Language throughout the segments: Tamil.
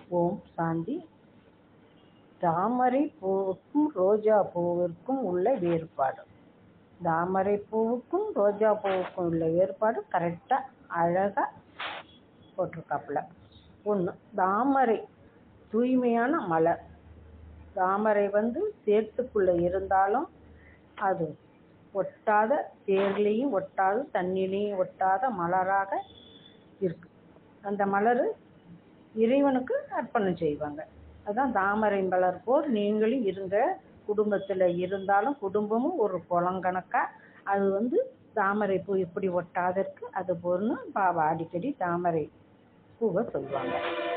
ஓம் சாந்தி தாமரை பூவுக்கும் ரோஜா பூவிற்கும் உள்ள வேறுபாடு தாமரை பூவுக்கும் ரோஜா பூவுக்கும் உள்ள வேறுபாடு கரெக்டாக அழகாக போட்டிருக்காப்புல ஒன்று தாமரை தூய்மையான மலர் தாமரை வந்து சேத்துக்குள்ளே இருந்தாலும் அது ஒட்டாத தேர்லேயும் ஒட்டாது தண்ணிலையும் ஒட்டாத மலராக இருக்கு அந்த மலர் இறைவனுக்கு அர்ப்பணம் செய்வாங்க அதான் தாமரை மலர் போல் நீங்களும் இருங்க குடும்பத்தில் இருந்தாலும் குடும்பமும் ஒரு குளங்கணக்கா அது வந்து தாமரை பூ இப்படி ஒட்டாதற்கு அது போல்னு பாபா அடிக்கடி தாமரை பூவை சொல்லுவாங்க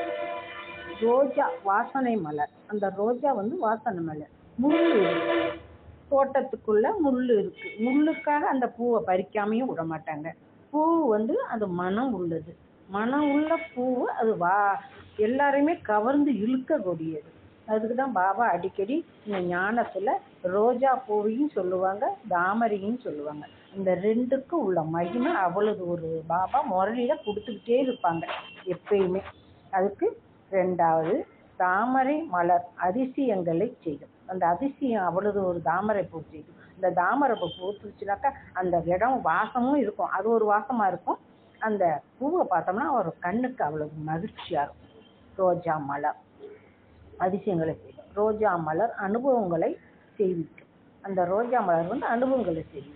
ரோஜா வாசனை மலர் அந்த ரோஜா வந்து வாசனை மலர் முள் இருக்கு தோட்டத்துக்குள்ள முள் இருக்கு முள்ளுக்காக அந்த பூவை பறிக்காமையும் விட மாட்டாங்க பூ வந்து அது மனம் உள்ளது மனம் உள்ள பூவு அது வா எல்லாரையுமே கவர்ந்து இழுக்கக்கூடியது அதுக்கு தான் பாபா அடிக்கடி இந்த ஞானத்தில் ரோஜா பூவையும் சொல்லுவாங்க தாமரையும் சொல்லுவாங்க இந்த ரெண்டுக்கும் உள்ள மகிமை அவ்வளவு ஒரு பாபா முரளியில் கொடுத்துக்கிட்டே இருப்பாங்க எப்பயுமே அதுக்கு ரெண்டாவது தாமரை மலர் அதிசயங்களை செய்யும் அந்த அதிசயம் அவ்வளவு ஒரு தாமரை பூ செய்யும் இந்த தாமரை பூ பூத்துச்சுனாக்கா அந்த இடம் வாசமும் இருக்கும் அது ஒரு வாசமா இருக்கும் அந்த பூவை பார்த்தோம்னா ஒரு கண்ணுக்கு அவ்வளவு மகிழ்ச்சியா இருக்கும் ரோஜா மலர் அதிசயங்களை செய்யும் ரோஜா மலர் அனுபவங்களை செய்விக்கும் அந்த ரோஜா மலர் வந்து அனுபவங்களை செய்விக்கும்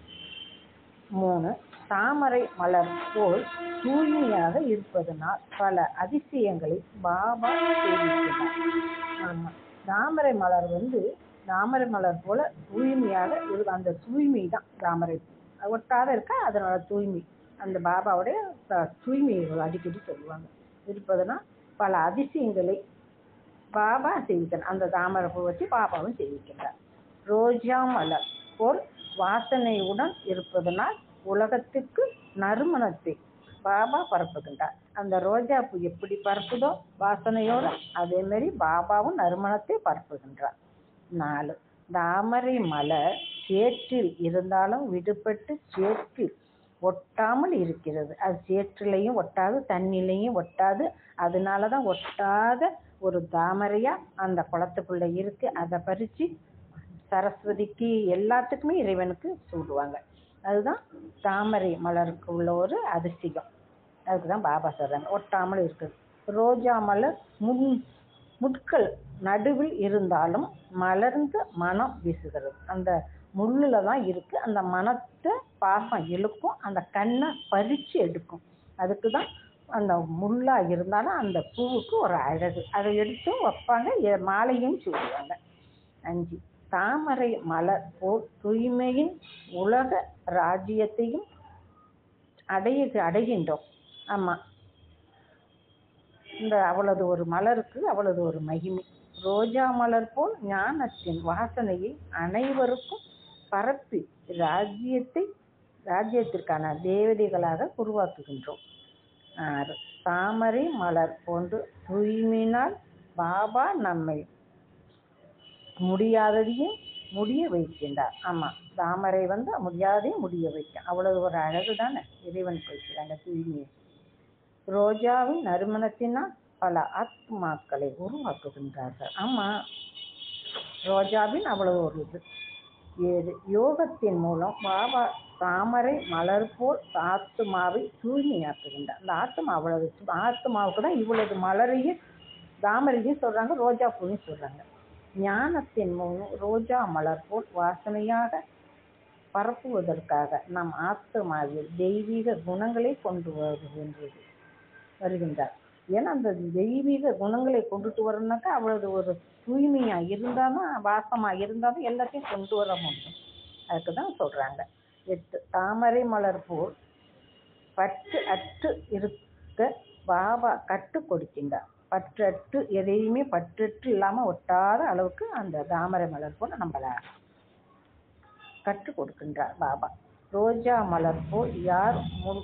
மூணு தாமரை மலர் போல் தூய்மையாக இருப்பதனால் பல அதிசயங்களை பாபா செய்விக்கிறார் ஆமா தாமரை மலர் வந்து தாமரை மலர் போல தூய்மையாக இரு அந்த தூய்மை தான் தாமரை ஒட்டாத இருக்கா அதனோட தூய்மை அந்த பாபாவுடைய தூய்மையை அடிக்கடி சொல்லுவாங்க இருப்பதுனா பல அதிசயங்களை பாபா செய்விக்கிறார் அந்த தாமரை பூ வச்சு பாபாவும் செய்விக்கிறார் ரோஜா மலர் போல் வாசனையுடன் இருப்பதனால் உலகத்துக்கு நறுமணத்தை பாபா பரப்புகின்றார் அந்த ரோஜா பூ எப்படி பரப்புதோ வாசனையோட அதே மாதிரி பாபாவும் நறுமணத்தை பரப்புகின்றார் நாலு தாமரை மலர் சேற்றில் இருந்தாலும் விடுபட்டு சேற்றில் ஒட்டாமல் இருக்கிறது அது சேற்றிலையும் ஒட்டாது தண்ணிலையும் ஒட்டாது அதனால தான் ஒட்டாத ஒரு தாமரையா அந்த குளத்துக்குள்ள இருக்கு அதை பறிச்சு சரஸ்வதிக்கு எல்லாத்துக்குமே இறைவனுக்கு சூடுவாங்க அதுதான் தாமரை மலருக்கு உள்ள ஒரு அதிசயம் அதுக்கு தான் பாபா சொல்றாங்க ஒட்டாமல் இருக்குது ரோஜா மலர் முன் முட்கள் நடுவில் இருந்தாலும் மலர்ந்து மனம் வீசுகிறது அந்த முள்ளில் தான் இருக்கு அந்த மனத்தை பாசம் இழுக்கும் அந்த கண்ணை பறித்து எடுக்கும் அதுக்கு தான் அந்த முள்ளா இருந்தாலும் அந்த பூவுக்கு ஒரு அழகு அதை எடுத்தும் வைப்பாங்க மாலையும் சூடுவாங்க அஞ்சு தாமரை மலர் போல் தூய்மையின் உலக ராஜ்யத்தையும் அடைய அடைகின்றோம் ஆமாம் இந்த அவ்வளவு ஒரு மலருக்கு அவ்வளவு ஒரு மகிமை ரோஜா மலர் போல் ஞானத்தின் வாசனையை அனைவருக்கும் பரப்பி ராஜ்யத்தை ராஜ்யத்திற்கான தேவதைகளாக உருவாக்குகின்றோம் ஆறு தாமரை மலர் போன்று தூய்மையினால் பாபா நம்மை முடியாததையும் முடிய வைக்கின்றார் ஆமாம் தாமரை வந்து முடியாதையும் முடிய வைக்கும் அவ்வளவு ஒரு அழகு தானே இறைவன் வைக்கிறாங்க தூய்மையை ரோஜாவின் நறுமணத்தினால் பல ஆத்மாக்களை உருவாக்குகின்றார்கள் ஆமாம் ரோஜாவின் அவ்வளவு ஒரு இது ஏழு யோகத்தின் மூலம் பாபா தாமரை மலர் போல் ஆத்மாவை தூய்மையாக்குகின்றார் அந்த ஆத்மா அவ்வளவு ஆத்மாவுக்கு தான் இவ்வளவு மலரையும் தாமரையும் சொல்றாங்க ரோஜா பூவையும் சொல்றாங்க ஞானத்தின் மூலம் ரோஜா மலர் போல் வாசனையாக பரப்புவதற்காக நம் ஆத்மாவில் தெய்வீக குணங்களை கொண்டு வருகின்றது வருகின்றார் ஏன்னா அந்த தெய்வீக குணங்களை கொண்டுட்டு வரணுனாக்கா அவ்வளவு ஒரு தூய்மையா இருந்தாலும் வாசமா இருந்தாலும் எல்லாத்தையும் கொண்டு வர முடியும் அதுக்கு தான் சொல்றாங்க எட்டு தாமரை மலர் போல் பற்று அற்று இருக்க பாபா கட்டு கொடுக்கின்றார் பற்றற்று எதையுமே பற்றற்று இல்லாம ஒட்டாத அளவுக்கு அந்த தாமரை மலர் போல நம்மள கற்றுக் கொடுக்கின்றார் பாபா ரோஜா மலர் போல் யார் முள்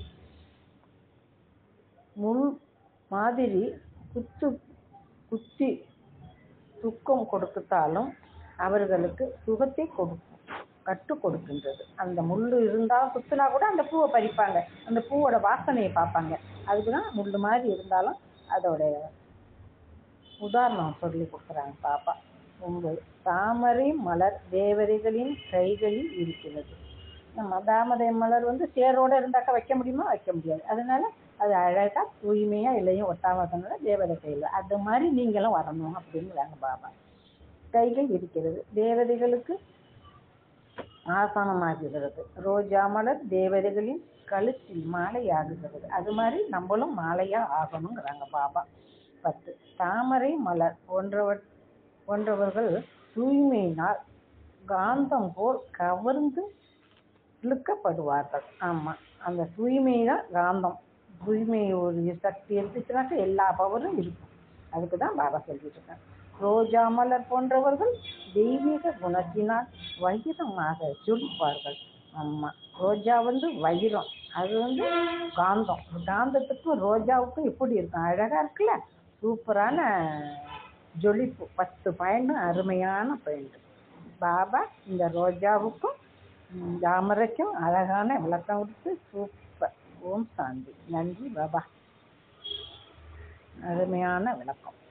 முள் மாதிரி குத்து குத்தி துக்கம் கொடுத்தாலும் அவர்களுக்கு சுகத்தை கொடுக்கும் கற்றுக் கொடுக்கின்றது அந்த முள் இருந்தால் குத்துனா கூட அந்த பூவை பறிப்பாங்க அந்த பூவோட வாசனையை பார்ப்பாங்க அதுக்கு தான் முள் மாதிரி இருந்தாலும் அதோட உதாரணம் சொல்லி கொடுக்குறாங்க பாப்பா ஒன்பது தாமரை மலர் தேவதைகளின் கைகளில் இருக்கிறது நம்ம தாமரை மலர் வந்து சேரோட இருந்தாக்கா வைக்க முடியுமா வைக்க முடியாது அதனால அது அழகா தூய்மையா இலையும் ஒட்டாம இருக்கனால தேவதை கையில் அது மாதிரி நீங்களும் வரணும் அப்படிங்கிறாங்க பாபா கைகள் இருக்கிறது தேவதைகளுக்கு ஆசனமாகுகிறது ரோஜா மலர் தேவதைகளின் கழுத்தில் மாலையாகுகிறது அது மாதிரி நம்மளும் மாலையா ஆகணுங்கிறாங்க பாபா பத்து தாமரை மலர் போன்றவர் போன்றவர்கள் தூய்மையினால் காந்தம் போல் கவர்ந்து இழுக்கப்படுவார்கள் ஆமா அந்த தூய்மை தான் காந்தம் தூய்மை ஒரு சக்தி இருந்துச்சுனாக்கா எல்லா பவரும் இருக்கும் அதுக்கு தான் பாபா சொல்லிட்டு இருக்காங்க ரோஜா மலர் போன்றவர்கள் தெய்வீக குணத்தினால் வைரமாக ஜொலிப்பார்கள் ஆமா ரோஜா வந்து வைரம் அது வந்து காந்தம் காந்தத்துக்கும் ரோஜாவுக்கும் எப்படி இருக்கும் அழகா இருக்குல்ல சூப்பரான ஜொலிப்பு பத்து பாயிண்டும் அருமையான பாயிண்ட் பாபா இந்த ரோஜாவுக்கும் ம், தாமரைக்கும் அழகான விளக்கம் கொடுத்து சூப்பர் ஓம் சாந்தி நன்றி பாபா அருமையான விளக்கம்